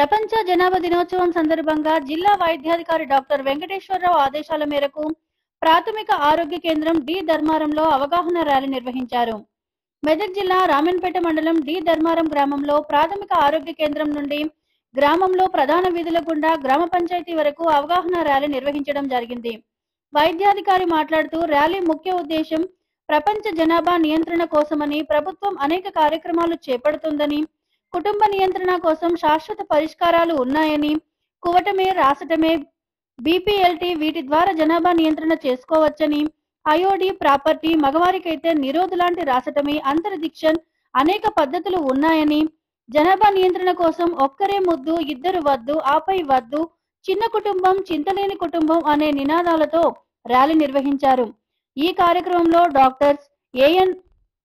ప్రపంచ జనాభా దినోత్సవం సందర్భంగా జిల్లా వైద్యాధికారి డాక్టర్ వెంకటేశ్వరరావు ఆదేశాల మేరకు ప్రాథమిక ఆరోగ్య కేంద్రం డి ధర్మారంలో అవగాహన ర్యాలీ నిర్వహించారు మెదక్ జిల్లా రామన్పేట మండలం డి ధర్మారం గ్రామంలో ప్రాథమిక ఆరోగ్య కేంద్రం నుండి గ్రామంలో ప్రధాన వీధుల గుండా గ్రామ పంచాయతీ వరకు అవగాహన ర్యాలీ నిర్వహించడం జరిగింది వైద్యాధికారి మాట్లాడుతూ ర్యాలీ ముఖ్య ఉద్దేశం ప్రపంచ జనాభా నియంత్రణ కోసమని ప్రభుత్వం అనేక కార్యక్రమాలు చేపడుతుందని కుటుంబ నియంత్రణ కోసం శాశ్వత పరిష్కారాలు ఉన్నాయని కువటమే రాసటమే బీపీఎల్టీ వీటి ద్వారా జనాభా నియంత్రణ చేసుకోవచ్చని ఐఓడి ప్రాపర్టీ మగవారికైతే నిరోధు లాంటి రాసటమే అంతర్దిక్షన్ అనేక పద్ధతులు ఉన్నాయని జనాభా నియంత్రణ కోసం ఒక్కరే ముద్దు ఇద్దరు వద్దు ఆపై వద్దు చిన్న కుటుంబం చింతలేని కుటుంబం అనే నినాదాలతో ర్యాలీ నిర్వహించారు ఈ కార్యక్రమంలో డాక్టర్స్ ఏఎన్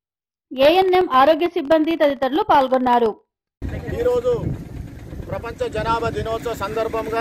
ఏఎన్ఎం ఆరోగ్య సిబ్బంది తదితరులు పాల్గొన్నారు ఈరోజు ప్రపంచ జనాభా దినోత్సవ సందర్భంగా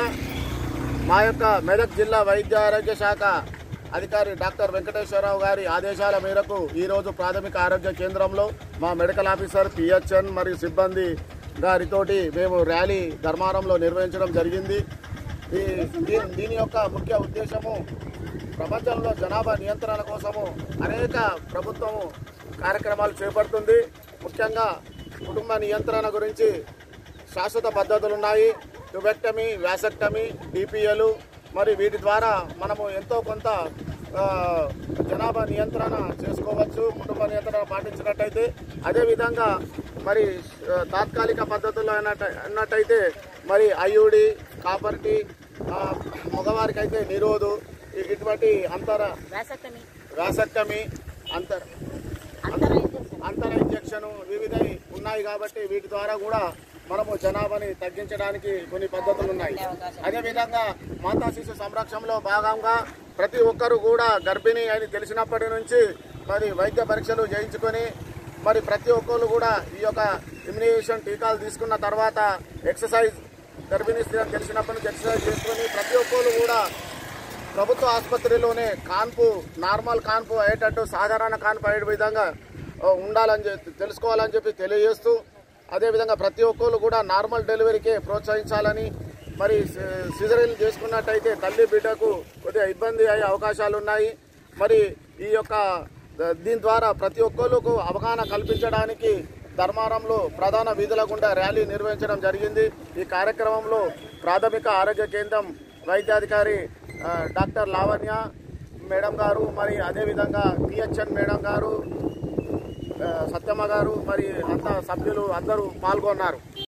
మా యొక్క మెదక్ జిల్లా వైద్య ఆరోగ్య శాఖ అధికారి డాక్టర్ వెంకటేశ్వరరావు గారి ఆదేశాల మేరకు ఈరోజు ప్రాథమిక ఆరోగ్య కేంద్రంలో మా మెడికల్ ఆఫీసర్ పిహెచ్ఎన్ మరియు సిబ్బంది గారితోటి మేము ర్యాలీ ధర్మారంలో నిర్వహించడం జరిగింది ఈ దీని దీని యొక్క ముఖ్య ఉద్దేశము ప్రపంచంలో జనాభా నియంత్రణ కోసము అనేక ప్రభుత్వము కార్యక్రమాలు చేపడుతుంది ముఖ్యంగా కుటుంబ నియంత్రణ గురించి శాశ్వత పద్ధతులు ఉన్నాయి ట్యుబెక్టమీ వ్యాసెక్టమీ డిపిఎలు మరి వీటి ద్వారా మనము ఎంతో కొంత ఆ, జనాభా నియంత్రణ చేసుకోవచ్చు కుటుంబ నియంత్రణ పాటించినట్టయితే అదేవిధంగా మరి ఆ, తాత్కాలిక పద్ధతుల్లో అన్నట్టు అన్నట్టయితే మరి ఐయుడి కాపర్టీ ఆ, మగవారికి అయితే నిరోధు ఇ- ఇటువంటి అంతర వ్యాసక్టమీ వ్యాసక్టమీ అంతర అంతర ఇంజెక్షన్ అంతర ఇంజెక్షన్ వివిధ ఉన్నాయి కాబట్టి వీటి ద్వారా కూడా మనము జనాభాని తగ్గించడానికి కొన్ని పద్ధతులు ఉన్నాయి అదేవిధంగా మాతా శిశు సంరక్షణలో భాగంగా ప్రతి ఒక్కరు కూడా గర్భిణి అని తెలిసినప్పటి నుంచి మరి వైద్య పరీక్షలు చేయించుకొని మరి ప్రతి ఒక్కరు కూడా ఈ యొక్క ఇమ్యునైజేషన్ టీకాలు తీసుకున్న తర్వాత ఎక్సర్సైజ్ గర్భిణీ స్త్రీ అని తెలిసినప్పటి నుంచి ఎక్సర్సైజ్ చేసుకొని ప్రతి ఒక్కరు కూడా ప్రభుత్వ ఆసుపత్రిలోనే కాన్పు నార్మల్ కాన్పు అయ్యేటట్టు సాధారణ కాన్పు అయ్యే విధంగా ఆ, ఉండాలని చెప్పి తెలుసుకోవాలని చెప్పి తెలియజేస్తూ అదేవిధంగా ప్రతి ఒక్కరు కూడా నార్మల్ డెలివరీకే ప్రోత్సహించాలని మరి సిజరీలు చేసుకున్నట్టయితే తల్లి బిడ్డకు కొద్దిగా ఇబ్బంది అయ్యే అవకాశాలు ఉన్నాయి మరి ఈ యొక్క ద- దీని ద్వారా ప్రతి ఒక్కరికి అవగాహన కల్పించడానికి ధర్మారంలో ప్రధాన వీధుల గుండా ర్యాలీ నిర్వహించడం జరిగింది ఈ కార్యక్రమంలో ప్రాథమిక ఆరోగ్య కేంద్రం వైద్యాధికారి ఆ, డాక్టర్ లావణ్య మేడం గారు మరి అదేవిధంగా పిహెచ్ఎన్ మేడం గారు ఆ, సత్యమ్మ గారు మరి అంతా సభ్యులు అందరూ పాల్గొన్నారు